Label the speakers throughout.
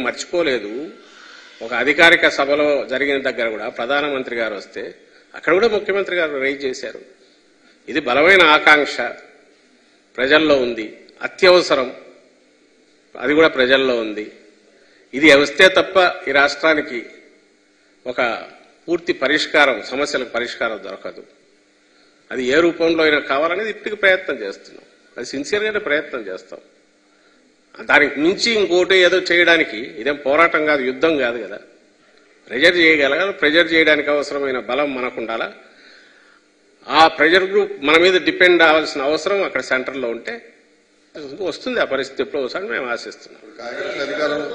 Speaker 1: మర్చిపోలేదు ఒక అధికారిక సభలో జరిగిన దగ్గర కూడా ప్రధానమంత్రి గారు వస్తే అక్కడ కూడా ముఖ్యమంత్రి గారు రైజ్ చేశారు ఇది బలమైన ఆకాంక్ష ప్రజల్లో ఉంది అత్యవసరం అది కూడా ప్రజల్లో ఉంది ఇది వస్తే తప్ప ఈ రాష్ట్రానికి ఒక పూర్తి పరిష్కారం సమస్యలకు పరిష్కారం దొరకదు అది ఏ రూపంలో అయినా కావాలనేది ఇప్పటికి ప్రయత్నం చేస్తున్నాం అది సిన్సియర్గానే ప్రయత్నం చేస్తాం దానికి మించి ఇంకోటి ఏదో చేయడానికి ఇదేం పోరాటం కాదు యుద్ధం కాదు కదా ప్రెజర్ చేయగలగాలి ప్రెజర్ చేయడానికి అవసరమైన బలం మనకు ఉండాలా ఆ ప్రెజర్ గ్రూప్ మన మీద డిపెండ్ అవ్వాల్సిన అవసరం అక్కడ సెంటర్లో ఉంటే వస్తుంది ఆ పరిస్థితి ఎప్పుడో ఒకసారి మేము ఆశిస్తున్నాం
Speaker 2: కాంగ్రెస్ అధికారంలో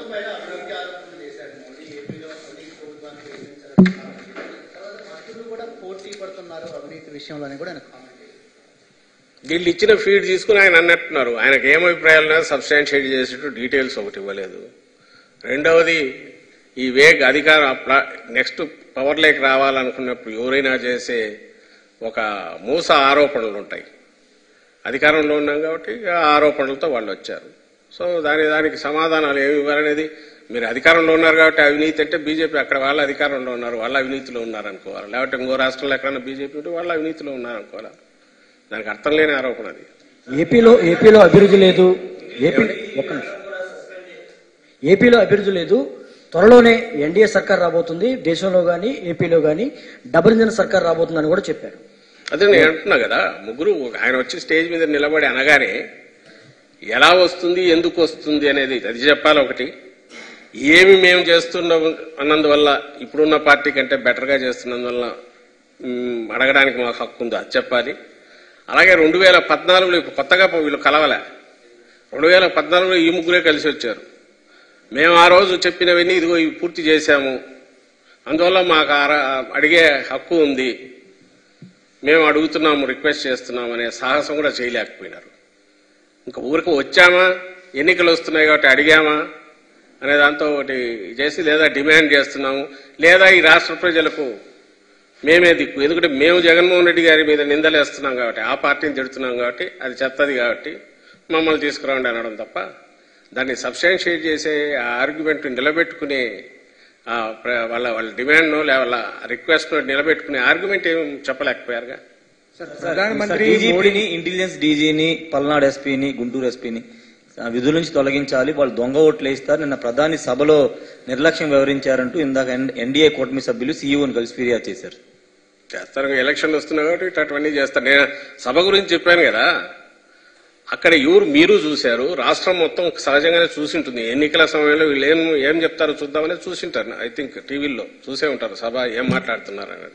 Speaker 3: మంత్రులు కూడా పోటీ పడుతున్నారు అవినీతి విషయంలోని కూడా ఆయన కామెంట్ చేశారు.
Speaker 1: వీళ్ళు ఇచ్చిన ఫీడ్ తీసుకుని ఆయన అన్నట్టున్నారు ఆయనకు ఏం అభిప్రాయాలు సబ్స్టాన్షియేట్ చేసేట్టు డీటెయిల్స్ ఒకటి ఇవ్వలేదు రెండవది ఈ వేగ్ అధికార నెక్స్ట్ పవర్లోకి రావాలనుకున్నప్పుడు ఎవరైనా చేసే ఒక మూస ఆరోపణలు ఉంటాయి అధికారంలో ఉన్నాం కాబట్టి ఆ ఆరోపణలతో వాళ్ళు వచ్చారు సో దాని దానికి సమాధానాలు ఏమి ఇవ్వాలనేది మీరు అధికారంలో ఉన్నారు కాబట్టి అవినీతి అంటే బీజేపీ అక్కడ వాళ్ళు అధికారంలో ఉన్నారు వాళ్ళు అవినీతిలో ఉన్నారు అనుకోవాలి లేకపోతే ఇంకో రాష్ట్రంలో ఎక్కడైనా బీజేపీ ఉంటే వాళ్ళు అవినీతిలో ఉన్నారు అనుకోవాలి దానికి అర్థం లేని ఆరోపణ అది
Speaker 4: ఏపీలో ఏపీలో అభివృద్ధి లేదు ఏపీ ఒక్క నిమిషం. ఏపీలో అభివృద్ధి లేదు త్వరలోనే ఎన్డీఏ సర్కార్ రాబోతుంది దేశంలో కానీ ఏపీలో కానీ డబుల్ ఇంజన్ సర్కార్ రాబోతుందని కూడా చెప్పారు
Speaker 1: అదే నేను అంటున్నా కదా ముగ్గురు ఆయన వచ్చి స్టేజ్ మీద నిలబడి అనగానే ఎలా వస్తుంది ఎందుకు వస్తుంది అనేది అది చెప్పాలి ఒకటి ఏమి మేము చేస్తున్నాం అన్నందువల్ల ఇప్పుడున్న పార్టీ కంటే బెటర్గా చేస్తున్నందువల్ల మ్, అడగడానికి మాకు హక్కు ఉంది అది చెప్పాలి అలాగే రెండు వేల పద్నాలుగులో ఇప్పుడు కొత్తగా వీళ్ళు కలవలే రెండు వేల పద్నాలుగులో ఈ ముగ్గురే కలిసి వచ్చారు మేము ఆ రోజు చెప్పినవన్నీ ఇదిగో ఇవి పూర్తి చేశాము అందువల్ల మాకు ఆ ర- అడిగే హక్కు ఉంది మేము అడుగుతున్నాము రిక్వెస్ట్ చేస్తున్నాము అనే సాహసం కూడా చేయలేకపోయినారు ఇంకా ఊరికి వచ్చామా ఎన్నికలు వస్తున్నాయి కాబట్టి అడిగామా అనే దాంతో ఒకటి చేసి లేదా డిమాండ్ చేస్తున్నాము లేదా ఈ రాష్ట్ర ప్రజలకు మేమే దిక్కు ఎందుకంటే మేము జగన్మోహన్ రెడ్డి గారి మీద నిందలేస్తున్నాం కాబట్టి ఆ పార్టీని తిడుతున్నాం కాబట్టి అది చెత్తది కాబట్టి మమ్మల్ని తీసుకురండి అనడం తప్ప దాన్ని సబ్స్టాన్షియేట్ చేసే ఆ ఆర్గ్యుమెంట్ నిలబెట్టుకునే ఆ ప్ర- వాళ్ళ వాళ్ళ డిమాండ్నో లేదా వాళ్ళ రిక్వెస్ట్నో నిలబెట్టుకునే ఆర్గ్యుమెంట్ ఏం చెప్పలేకపోయారుగా
Speaker 5: ప్రధానమంత్రి డీజీపీని ఇంటెలిజెన్స్ డీజీని పల్నాడు ఎస్పీని గుంటూరు ఎస్పీని విధుల నుంచి తొలగించాలి వాళ్ళు దొంగ ఓట్లు వేస్తారు నిన్న ప్రధాని సభలో నిర్లక్ష్యం వ్యవహరించారంటూ ఇందాక ఎన్డీఏ కూటమి సభ్యులు సీఈఓని కలిసి ఫిర్యాదు చేశారు
Speaker 1: చేస్తారు ఇంకా ఎలక్షన్లు వస్తున్నాయి కాబట్టి ఇట్లాంటివన్నీ చేస్తారు నేను సభ గురించి చెప్పాను కదా అక్కడ ఎవరు మీరు చూశారు రాష్ట్రం మొత్తం సహజంగానే చూసింటుంది ఎన్నికల సమయంలో వీళ్ళు ఏం ఏం చెప్తారో చూద్దామని చూసింటారు ఐ థింక్ టీవీల్లో చూసే ఉంటారు సభ ఏం మాట్లాడుతున్నారు అనేది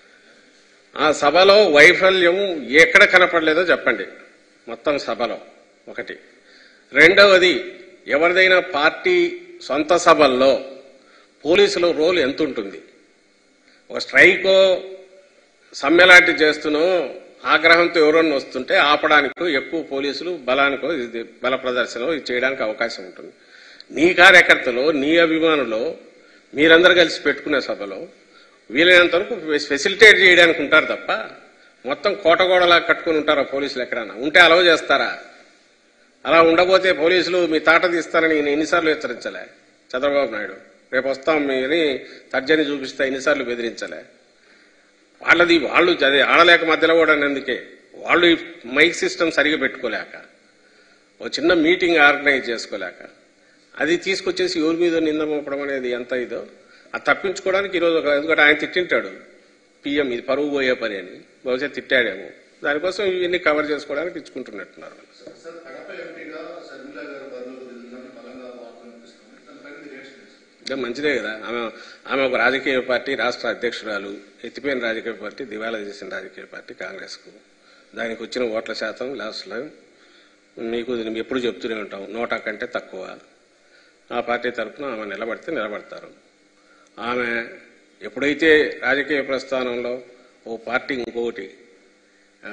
Speaker 1: ఆ సభలో వైఫల్యం ఎక్కడ కనపడలేదో చెప్పండి మొత్తం సభలో ఒకటి రెండవది ఎవరిదైనా పార్టీ సొంత సభల్లో పోలీసుల రోల్ ఎంత ఉంటుంది ఒక స్ట్రైకో సమ్మెలాంటి చేస్తూనో ఆగ్రహంతో ఎవరన్నా వస్తుంటే ఆపడానికో ఎక్కువ పోలీసులు బలానికో ఇది బల ప్రదర్శన ఇది చేయడానికి అవకాశం ఉంటుంది నీ కార్యకర్తలో నీ అభిమానులో మీరందరూ కలిసి పెట్టుకునే సభలో వీలైనంత వరకు ఫెసిలిటేట్ చేయడానికి ఉంటారు తప్ప మొత్తం కోటగోడలా కట్టుకుని ఉంటారా పోలీసులు ఎక్కడన్నా ఉంటే అలవ చేస్తారా అలా ఉండబోతే పోలీసులు మీ తాట తీస్తారని నేను ఎన్నిసార్లు హెచ్చరించలే చంద్రబాబు నాయుడు రేపు వస్తాం మీని తర్జని చూపిస్తా ఎన్నిసార్లు బెదిరించలే వాళ్ళది వాళ్ళు అదే ఆడలేక మధ్యలో కూడా అందుకే వాళ్ళు ఈ మైక్ సిస్టమ్ సరిగా పెట్టుకోలేక ఒక చిన్న మీటింగ్ ఆర్గనైజ్ చేసుకోలేక అది తీసుకొచ్చేసి ఎవరి మీద నింద మోపడం అనేది ఎంత ఇదో అది తప్పించుకోవడానికి ఈరోజు ఒక ఎందుకంటే ఆయన తిట్టింటాడు పిఎం ఇది పరువు పోయే పని అని బహుశా తిట్టాడేమో దానికోసం ఇవన్నీ కవర్ చేసుకోవడానికి ఇచ్చుకుంటున్నట్టున్నారు
Speaker 2: సార్ కడప ఎంపీగా షర్మిల గారు బరిలోకి దిగుతున్నట్టు బలంగా వార్తలు వినిపిస్తుంది దానిపైన మీరు రియాక్షన్ ఇస్తారు
Speaker 1: ఇదే మంచిదే కదా ఆమె ఆమె ఒక రాజకీయ పార్టీ రాష్ట్ర అధ్యక్షురాలు ఎత్తిపోయిన రాజకీయ పార్టీ దివాలా చేసిన రాజకీయ పార్టీ కాంగ్రెస్కు దానికి వచ్చిన ఓట్ల శాతం లాస్ట్లో మీకు ఇది మేము ఎప్పుడు చెప్తూనే ఉంటాం నోటా కంటే తక్కువ ఆ పార్టీ తరఫున ఆమె నిలబడితే నిలబడతారు ఆమె ఎప్పుడైతే రాజకీయ ప్రస్థానంలో ఓ పార్టీ ఇంకొకటి ఆ,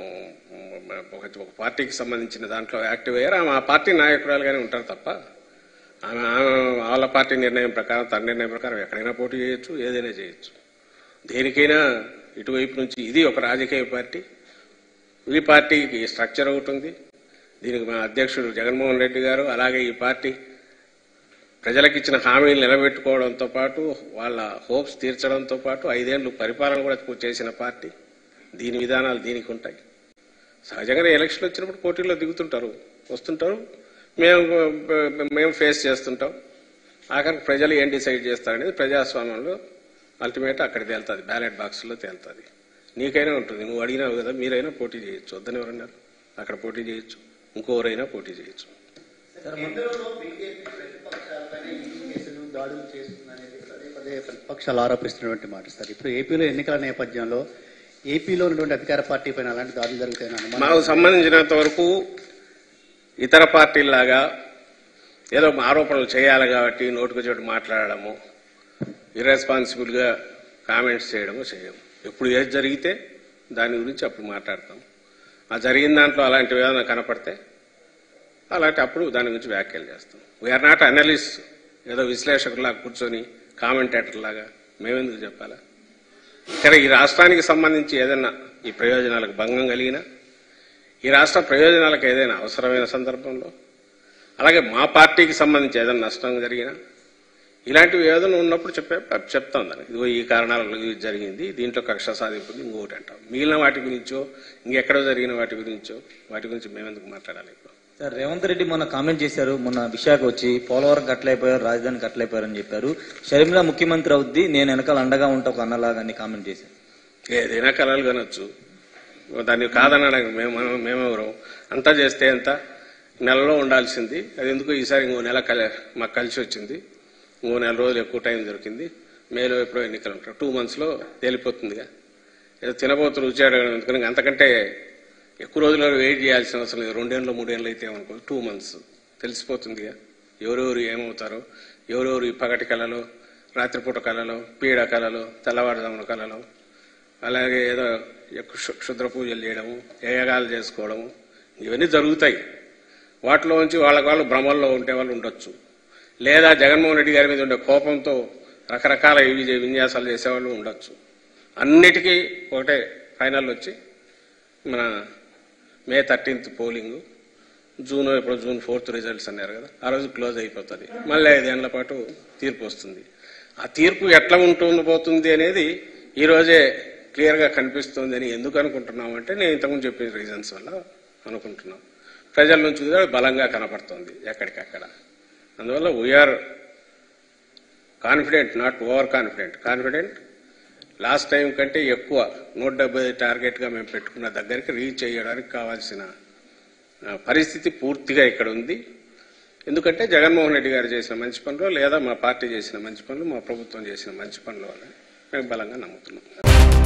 Speaker 1: ఒక ఒక పార్టీకి సంబంధించిన దాంట్లో యాక్టివ్ అయ్యారు ఆమె ఆ పార్టీ నాయకురాలుగానే ఉంటారు తప్ప ఆమె ఆమె వాళ్ళ పార్టీ నిర్ణయం ప్రకారం తన నిర్ణయం ప్రకారం ఎక్కడైనా పోటీ చేయొచ్చు ఏదైనా చేయొచ్చు దేనికైనా ఇటువైపు నుంచి ఇది ఒక రాజకీయ పార్టీ ఈ పార్టీకి స్ట్రక్చర్ ఒకటి ఉంది దీనికి మా అధ్యక్షుడు జగన్మోహన్ రెడ్డి గారు అలాగే ఈ పార్టీ ప్రజలకు ఇచ్చిన హామీలు నిలబెట్టుకోవడంతో పాటు వాళ్ళ హోప్స్ తీర్చడంతో పాటు ఐదేళ్లు పరిపాలన కూడా చేసిన పార్టీ దీని విధానాలు దీనికి ఉంటాయి సహజంగానే ఎలక్షన్ వచ్చినప్పుడు పోటీల్లో దిగుతుంటారు వస్తుంటారు మేము మేము ఫేస్ చేస్తుంటాం ఆఖరికి ప్రజలు ఏం డిసైడ్ చేస్తారనేది ప్రజాస్వామ్యంలో అల్టిమేట్ అక్కడ తేలుతుంది బ్యాలెట్ బాక్స్లో తేలుతుంది నీకైనా ఉంటుంది నువ్వు అడిగినావు కదా మీరైనా పోటీ చేయొచ్చు వద్దని ఎవరన్నారు అక్కడ పోటీ చేయొచ్చు ఇంకోరైనా పోటీ చేయొచ్చు
Speaker 3: కేంద్రంలో బీజేపీ ప్రతిపక్షాలపైన ఈ కేసులు దాడులు చేస్తుందనేది పదే పదే ప్రతిపక్షాలు ఆరోపిస్తున్నటువంటి మాట సార్ ఇప్పుడు ఏపీలో ఎన్నికల నేపథ్యంలో ఏపీలో ఉన్నటువంటి అధికార పార్టీ పైన అలాంటి దాడులు జరుగుతాయని అనుమానం
Speaker 1: మాకు సంబంధించినంత వరకు ఇతర పార్టీల్లాగా ఏదో ఆరోపణలు చేయాలి కాబట్టి నోటుకు చోటు మాట్లాడడము ఇర్రెస్పాన్సిబుల్ గా కామెంట్స్ చేయడము చేయము ఎప్పుడు ఏది జరిగితే దాని గురించి అప్పుడు మాట్లాడతాం ఆ జరిగిన దాంట్లో అలాంటివి ఏమైనా కనపడితే అలాంటి అప్పుడు దాని గురించి వ్యాఖ్యలు చేస్తాం వీఆర్ నాట్ అనలిస్ట్ ఏదో విశ్లేషకులాగా కూర్చొని కామెంటేటర్ లాగా మేమెందుకు చెప్పాలా ఇక్కడ ఈ రాష్ట్రానికి సంబంధించి ఏదైనా ఈ ప్రయోజనాలకు భంగం కలిగినా ఈ రాష్ట్ర ప్రయోజనాలకు ఏదైనా అవసరమైన సందర్భంలో అలాగే మా పార్టీకి సంబంధించి ఏదైనా నష్టం జరిగినా ఇలాంటివి ఏదైనా ఉన్నప్పుడు చెప్పే చెప్తాం దానికి ఇదిగో ఈ కారణాల వల్ల ఇది జరిగింది దీంట్లో కక్ష సాధింపు ఉంది, ఇంకొకటి అంటాం మిగిలిన వాటి గురించో ఇంకెక్కడో జరిగిన వాటి గురించో వాటి గురించి మేమెందుకు మాట్లాడాలి ఇప్పుడు
Speaker 5: సార్ రేవంత్ రెడ్డి మొన్న కామెంట్ చేశారు మొన్న విశాఖ వచ్చి పోలవరం కట్టలైపోయారు రాజధాని కట్టలైపోయారని చెప్పారు షర్మిల ముఖ్యమంత్రి అవుద్ది నేను వెనకాల అండగా ఉంటా ఒక అన్నలాగా అని కామెంట్ చేశారు
Speaker 1: ఏదైనా కళలు కనొచ్చు దాన్ని కాదనడానికి మేము మనం- మేమెవరం అంతా చేస్తే ఎంత నెలలో ఉండాల్సింది అది ఎందుకు ఈసారి ఇంకో నెల కల మాకు కలిసి వచ్చింది ఇంకో నెల రోజులు ఎక్కువ టైం దొరికింది మేలో ఎప్పుడో ఎన్నికలు ఉంటారు టూ మంత్స్లో తేలిపోతుందిగా ఏదో తినబోతు రుచి అడగడం ఎందుకని అంతకంటే ఎక్కువ రోజులు వెయిట్ చేయాల్సిన అవసరం లేదు రెండేళ్ళు మూడేళ్ళు అయితే అనుకో టూ మంత్స్ తెలిసిపోతుందిగా ఎవరెవరు ఏమవుతారో ఎవరెవరు ఈ పగటి కళలో రాత్రిపూట కళలో పీడ కళలో తెల్లవారుజామున కళలో అలాగే ఏదో ఎక్కువ క్షు- క్షుద్ర పూజలు చేయడము యజ్ఞాలు చేసుకోవడము ఇవన్నీ జరుగుతాయి వాటిలో నుంచి వాళ్ళకి వాళ్ళు భ్రమల్లో ఉండే వాళ్ళు ఉండొచ్చు లేదా జగన్మోహన్ రెడ్డి గారి మీద ఉండే కోపంతో రకరకాల ఇవి చే- విన్యాసాలు చేసేవాళ్ళు ఉండొచ్చు అన్నిటికీ ఒకటే ఫైనల్ వచ్చి మన మే థర్టీన్త్ పోలింగ్ జూన్ ఇప్పుడు జూన్ ఫోర్త్ రిజల్ట్స్ అన్నారు కదా ఆ రోజు క్లోజ్ అయిపోతుంది మళ్ళీ ఐదేళ్ల పాటు తీర్పు వస్తుంది ఆ తీర్పు ఎట్లా ఉంటుంది పోతుంది అనేది ఈ రోజే క్లియర్ గా కనిపిస్తుంది అని ఎందుకు అనుకుంటున్నాం అంటే నేను ఇంతకుముందు చెప్పిన రీజన్స్ వల్ల అనుకుంటున్నాం ప్రజల నుంచి కూడా బలంగా కనపడుతుంది ఎక్కడికక్కడ అందువల్ల we are confident not over confident confident last time కంటే ఎక్కువ నూట డెబ్బై టార్గెట్ గా మేము పెట్టుకున్న దగ్గరికి రీచ్ అయ్యడానికి కావాల్సిన ఆ, పరిస్థితి పూర్తిగా ఇక్కడ ఉంది ఎందుకంటే జగన్మోహన్ రెడ్డి గారు చేసిన మంచి పనులు లేదా మా పార్టీ చేసిన మంచి పనులు మా ప్రభుత్వం చేసిన మంచి పనుల వల్ల మేము బలంగా నమ్ముతున్నాం